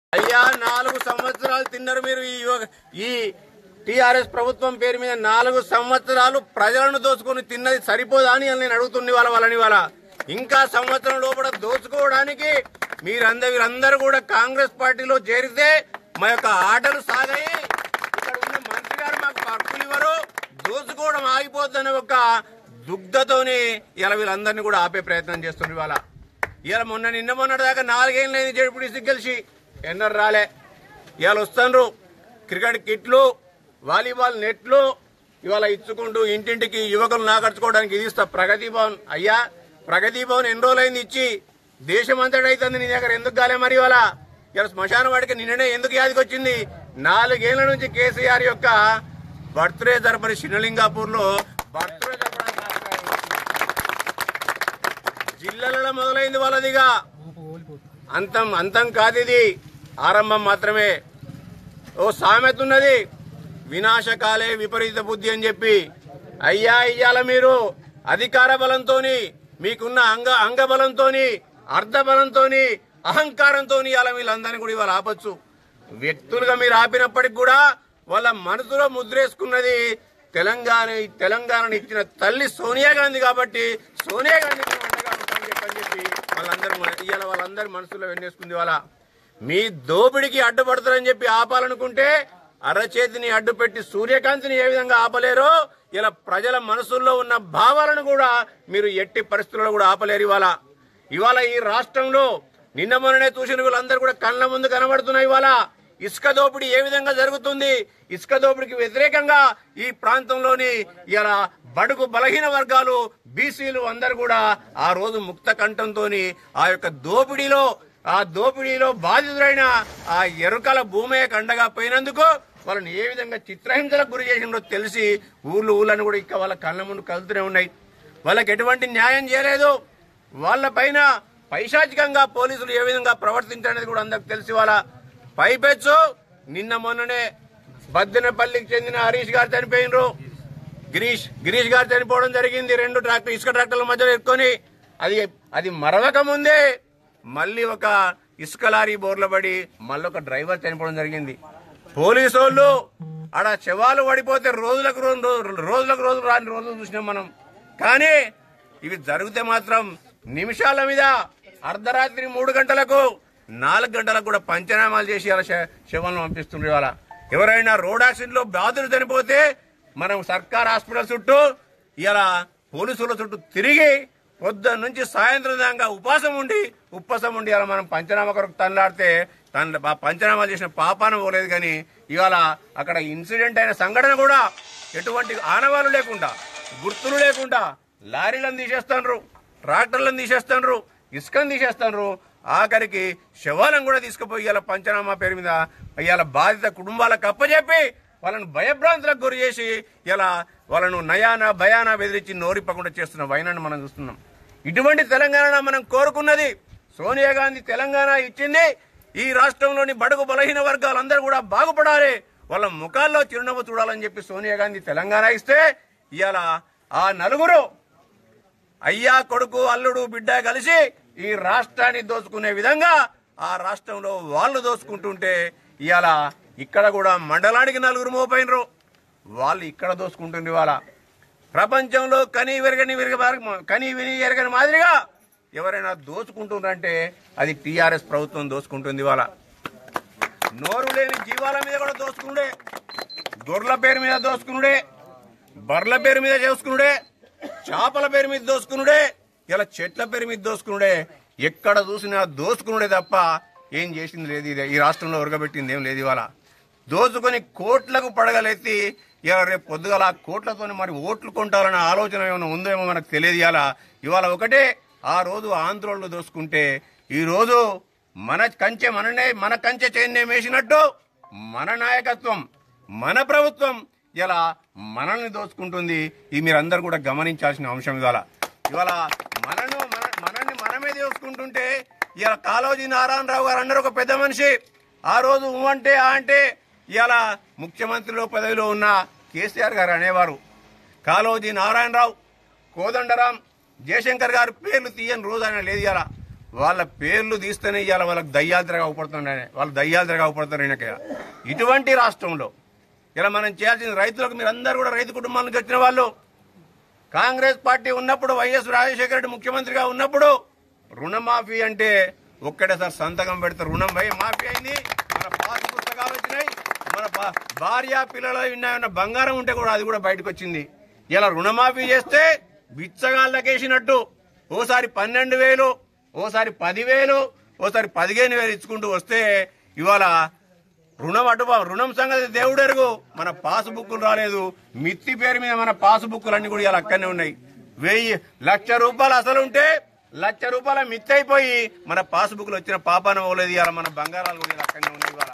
అయ్యా నాలుగు సంవత్సరాలు తిన్నారు మీరు ఈ యువ- ఈ టిఆర్ఎస్ ప్రభుత్వం పేరు మీద నాలుగు సంవత్సరాలు ప్రజలను దోచుకొని తిన్నది సరిపోదా అని నేను అడుగుతుంది వాళ్ళ వాళ్ళని వాళ్ళ ఇంకా సంవత్సరం లోపల దోచుకోవడానికి మీరందరూ వీరందరూ కూడా కాంగ్రెస్ పార్టీలో చేరితే మా యొక్క ఆటలు సాగాయి ఇక్కడ ఉన్న మంత్రి గారు మాకు హక్కులు ఇవ్వరు దోచుకోవడం ఆగిపోద్దనే ఒక దుగ్ధతోని ఇలా వీళ్ళందరినీ కూడా ఆపే ప్రయత్నం చేస్తున్నారు ఇవాళ ఇవాళ మొన్న నిన్న మొన్నటి దాకా నాలుగేళ్ళు లేని జడ్పీటీసీ గెలిచి ఎన్నరు రాలే ఇవాళ వస్తున్నారు క్రికెట్ కిట్లు వాలీబాల్ నెట్లు ఇవాళ ఇచ్చుకుంటూ ఇంటింటికి యువకులు నాకర్చుకోవడానికి ఇది ఇస్తా ప్రగతి భవన్ అయ్యా ప్రగతి భవన్ ఎన్ని రోజులైంది ఇచ్చి దేశం అంతటా అవుతుంది నీ దగ్గర ఎందుకు కాలే మరి ఇవాళ ఇలా శ్మశాన వాడికి నిన్ననే ఎందుకు యాదికి వచ్చింది నాలుగేళ్ల నుంచి కేసీఆర్ యొక్క బర్త్డే జరపని శివలింగాపూర్ లో బర్త్డే జరపడానికి కార్యక్రమం జిల్లాలలో మొదలైంది వాళ్ళదిగా అంతం అంతం కాదు ఇది ఆరంభం మాత్రమే ఓ సామెత ఉన్నది వినాశకాలే విపరీత బుద్ధి అని చెప్పి అయ్యా ఇయ్యాల మీరు అధికార బలంతోని మీకున్న అంగ అంగబలంతోని అర్ధ బలంతోని అహంకారంతోని ఇలా వీళ్ళందరినీ కూడా ఇవాళ ఆపచ్చు వ్యక్తులుగా మీరు ఆపినప్పటికి కూడా వాళ్ళ మనసులో ముద్రేసుకున్నది తెలంగాణ తెలంగాణను ఇచ్చిన తల్లి సోనియా గాంధీ కాబట్టి సోనియా గాంధీ అండగా ఉంటామని చెప్పని చెప్పి వాళ్ళందరూ ఇవాళ వాళ్ళందరి మనసులో వెన్నేసుకుంది వాళ్ళ మీ దోపిడికి అడ్డుపడతారని చెప్పి ఆపాలనుకుంటే అరచేతిని అడ్డుపెట్టి సూర్యకాంతిని ఏ విధంగా ఆపలేరో ఇలా ప్రజల మనసుల్లో ఉన్న భావాలను కూడా మీరు ఎట్టి పరిస్థితుల్లో కూడా ఆపలేరు ఇవాళ ఇవాళ ఈ రాష్ట్రంలో నిన్న మొన్ననే చూసిన వీళ్ళందరూ కూడా కళ్ళ ముందు కనబడుతున్నాయి ఇవాళ ఇసుక దోపిడీ ఏ విధంగా జరుగుతుంది ఇసుక దోపిడీకి వ్యతిరేకంగా ఈ ప్రాంతంలోని ఇలా బడుగు బలహీన వర్గాలు బీసీలు అందరు కూడా ఆ రోజు ముక్త కంఠంతో ఆ యొక్క దోపిడీలో ఆ దోపిడీలో బాధితులైన ఆ ఎరుకల భూమే కండగా పోయినందుకు వాళ్ళని ఏ విధంగా చిత్రహింసలకు గురి చేసిందో తెలిసి ఊర్లు ఊళ్ళని కూడా ఇక వాళ్ళ కళ్ళ ముందు కలుతూనే ఉన్నాయి వాళ్ళకి ఎటువంటి న్యాయం చేయలేదు వాళ్ళ పైన పైశాచికంగా పోలీసులు ఏ విధంగా ప్రవర్తించనేది కూడా అందరికి తెలిసి వాళ్ళ పైపెచ్చు నిన్న మొన్ననే బద్దెనపల్లికి చెందిన హరీష్ గారు చనిపోయినరు గిరీష్ గిరీష్ గారు చనిపోవడం జరిగింది రెండు ట్రాక్టర్ ఇసుక ట్రాక్టర్ల మధ్యలో ఎక్కుని అది అది మరవక ముందే మళ్ళీ ఒక ఇసుక లారీ బోర్ల పడి మళ్ళీ ఒక డ్రైవర్ చనిపోవడం జరిగింది పోలీసు వాళ్ళు ఆడ శవాలు పడిపోతే రోజులకు రోజు రోజులకు రోజులు రాని రోజులు చూసినాం మనం కానీ ఇవి జరిగితే మాత్రం నిమిషాల మీద అర్ధరాత్రి మూడు గంటలకు నాలుగు గంటలకు కూడా పంచనామాలు చేసి అలా శవాలను పంపిస్తుండ్రు ఇవాళ ఎవరైనా రోడ్ యాక్సిడెంట్ లో బాధలు చనిపోతే మనం సర్కార్ హాస్పిటల్ చుట్టూ ఇలా పోలీసుల చుట్టూ తిరిగి పొద్దున్న నుంచి సాయంత్రం దాకా ఉపాసం ఉండి ఉప్పసం ఉండి ఇలా మనం పంచనామా కొరకు తనలాడితే తన ఆ పంచనామాలు చేసిన పాపాన పోలేదు కానీ ఇవాళ అక్కడ ఇన్సిడెంట్ అయిన సంఘటన కూడా ఎటువంటి ఆనవాళ్ళు లేకుండా గుర్తులు లేకుండా లారీలను తీసేస్తాండ్రు ట్రాక్టర్లను తీసేస్తాండ్రు ఇసుకను తీసేస్తాండ్రు ఆఖరికి శవాలను కూడా తీసుకుపోయి ఇవాళ పంచనామా పేరు మీద ఇవాళ బాధిత కుటుంబాలకు అప్పచెప్పి వాళ్ళను భయభ్రాంతులకు గురి చేసి ఇలా వాళ్ళను నయాన భయాన బెదిరించి నోరిప్పకుండా చేస్తున్న వైనాన్ని మనం చూస్తున్నాం ఇటువంటి తెలంగాణ మనం కోరుకున్నది సోనియా గాంధీ తెలంగాణ ఇచ్చింది ఈ రాష్ట్రంలోని బడుగు బలహీన వర్గాలందరూ కూడా బాగుపడాలి వాళ్ళ ముఖాల్లో చిరునవ్వు చూడాలని చెప్పి సోనియా గాంధీ తెలంగాణ ఇస్తే ఇవాళ ఆ నలుగురు అయ్యా కొడుకు అల్లుడు బిడ్డ కలిసి ఈ రాష్ట్రాన్ని దోచుకునే విధంగా ఆ రాష్ట్రంలో వాళ్ళు దోచుకుంటుంటే ఇవాళ ఇక్కడ కూడా మండలానికి నలుగురు మోపైనరు వాళ్ళు ఇక్కడ దోచుకుంటుంది ఇవాళ ప్రపంచంలో కని విరగని విరగ కని విని ఎరగని మాదిరిగా ఎవరైనా దోచుకుంటుందంటే అది టీఆర్ఎస్ ప్రభుత్వం దోచుకుంటుంది ఇవాళ నోరు లేని జీవాల మీద కూడా దోచుకునుడే గొర్రెల పేరు మీద దోచుకునుడే బర్రెల పేరు మీద చేసుకునుడే చేపల పేరు మీద దోసుకునుడే ఇలా చెట్ల పేరు మీద దోసుకునుడే ఎక్కడ చూసినా దోసుకునుడే తప్ప ఏం చేసింది లేదు ఇది ఈ రాష్ట్రంలో ఉరగబెట్టింది ఏం లేదు ఇవాళ దోచుకొని కోట్లకు పడగలెత్తి ఇవాళ రేపు పొద్దుగల ఆ కోట్లతోని మరి ఓట్లు కొంటాలన్న ఆలోచన ఏమైనా ఉందేమో మనకు తెలియదు ఇవాళ ఇవాళ ఒకటే ఆ రోజు ఆంధ్రోళ్ళు దోసుకుంటే ఈ రోజు మన కంచె మననే మన కంచె చైన్యం వేసినట్టు మన నాయకత్వం మన ప్రభుత్వం ఇలా మనల్ని దోచుకుంటుంది ఇది మీరందరూ కూడా గమనించాల్సిన అంశం ఇవాళ ఇవాళ మనను మన మనల్ని మనమే దోచుకుంటుంటే ఇలా కాళోజీ నారాయణరావు గారు అన్నారు ఒక పెద్ద మనిషి ఆ రోజు ఊ అంటే ఆ అంటే ఇవాళ ముఖ్యమంత్రిలో పదవిలో ఉన్న కేసీఆర్ గారు అనేవారు కాళోజీ నారాయణరావు కోదండరాం జయశంకర్ గారు పేర్లు తీయని రోజు ఆయన లేదు ఇవాళ వాళ్ళ పేర్లు తీస్తేనే ఇవాళ వాళ్ళకి దయ్యాద్రగా అవపడుతున్నాయి వాళ్ళు దయ్యాద్రగా అవపడుతున్నారు ఈయనకి ఇటువంటి రాష్ట్రంలో ఇలా మనం చేయాల్సిన రైతులకు మీరు అందరూ కూడా రైతు కుటుంబాల నుంచి వచ్చిన వాళ్ళు కాంగ్రెస్ పార్టీ ఉన్నప్పుడు వైఎస్ రాజశేఖర రెడ్డి ముఖ్యమంత్రిగా ఉన్నప్పుడు రుణమాఫీ అంటే ఒక్కటేసారి సంతకం పెడితే రుణం పోయి మాఫీ అయింది మన పాస్ పుస్తకాలు వచ్చినాయి మన భా- భార్య పిల్లలు ఉన్న బంగారం ఉంటే కూడా అది కూడా బయటకు వచ్చింది ఇలా రుణమాఫీ చేస్తే బిచ్చగాళ్ళకేసినట్టు ఓసారి పన్నెండు వేలు ఓసారి పదివేలు ఓసారి పదిహేను వేలు ఇచ్చుకుంటూ వస్తే ఇవాళ రుణం అటు రుణం సంగతి దేవుడు ఎరుగు మన పాస్ బుక్కులు రాలేదు మిత్తి పేరు మీద మన పాస్ బుక్కులు అన్ని కూడా ఇలా అక్కడనే ఉన్నాయి వెయ్యి లక్ష రూపాయలు అసలు ఉంటే లక్ష రూపాయల మిత్తి అయిపోయి మన పాస్ బుక్లు వచ్చిన పాపాన పోలేదు ఇలా మన బంగారాలు కూడా ఇలా అక్కడనే ఉన్నాయి ఇవాళ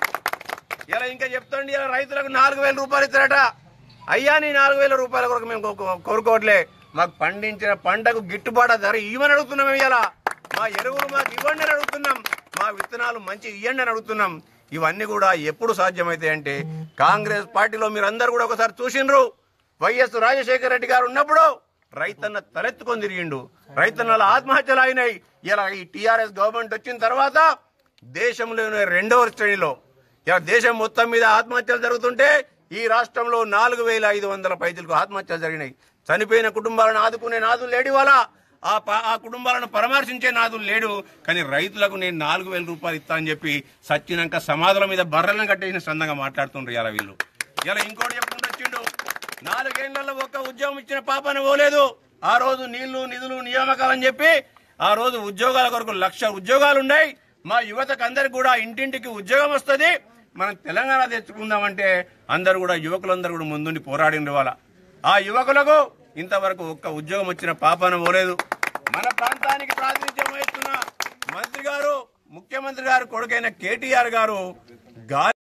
ఇలా ఇంకా చెప్తాండి ఇలా రైతులకు నాలుగు వేల రూపాయలు ఇస్తారట అయ్యా నీ నాలుగు వేల రూపాయల కొరకు మేము కో- కో- కోరుకోవట్లే మాకు పండించిన పంటకు గిట్టుబాటు ధర ఇవ్వని అడుగుతున్నాం ఇలా మా ఎరువులు మాకు ఇవ్వండి అని అడుగుతున్నాం మా విత్తనాలు మంచి ఇవ్వండి అని అడుగుతున్నాం ఇవన్నీ కూడా ఎప్పుడు సాధ్యమైతాయి అంటే కాంగ్రెస్ పార్టీలో మీరందరూ కూడా ఒకసారి చూసిండ్రు వైఎస్ రాజశేఖర రెడ్డి గారు ఉన్నప్పుడు రైతన్న తలెత్తుకొని తిరిగిండు రైతన్నల ఆత్మహత్యలు అయినాయి ఇలా ఈ టీఆర్ఎస్ గవర్నమెంట్ వచ్చిన తర్వాత దేశంలోనే రెండవ శ్రేణిలో ఇలా దేశం మొత్తం మీద ఆత్మహత్యలు జరుగుతుంటే ఈ రాష్ట్రంలో నాలుగు వేల ఐదు వందల పైతులకు ఆత్మహత్యలు జరిగినాయి చనిపోయిన కుటుంబాలను ఆదుకునే నాదులు లేడు వాళ్ళ ఆ ప- ఆ కుటుంబాలను పరామర్శించే నాదులు లేడు కానీ రైతులకు నేను నాలుగు వేల రూపాయలు ఇస్తా అని చెప్పి సచ్చినాక సమాధుల మీద బర్రెలను కట్టేసిన సందంగా మాట్లాడుతుండ్రు ఇలా వీళ్ళు ఇలా ఇంకోటి చెప్పుకుంటూ వచ్చిండు నాలుగేళ్లలో ఒక్క ఉద్యోగం ఇచ్చిన పాపన పోలేదు ఆ రోజు నీళ్లు నిధులు నియామకాలని చెప్పి ఆ రోజు ఉద్యోగాల కొరకు లక్ష ఉద్యోగాలు ఉన్నాయి మా యువతకు అందరికి కూడా ఇంటింటికి ఉద్యోగం వస్తుంది మనం తెలంగాణ తెచ్చుకుందామంటే అందరు కూడా యువకులందరూ కూడా ముందుండి పోరాడిండ్రు వాళ్ళ ఆ యువకులకు ఇంతవరకు ఒక్క ఉద్యోగం వచ్చిన పాపన పోలేదు మన ప్రాంతానికి ప్రాతినిధ్యం వహిస్తున్న మంత్రి గారు ముఖ్యమంత్రి గారు కొడుకైన కేటీఆర్ గారు గాలి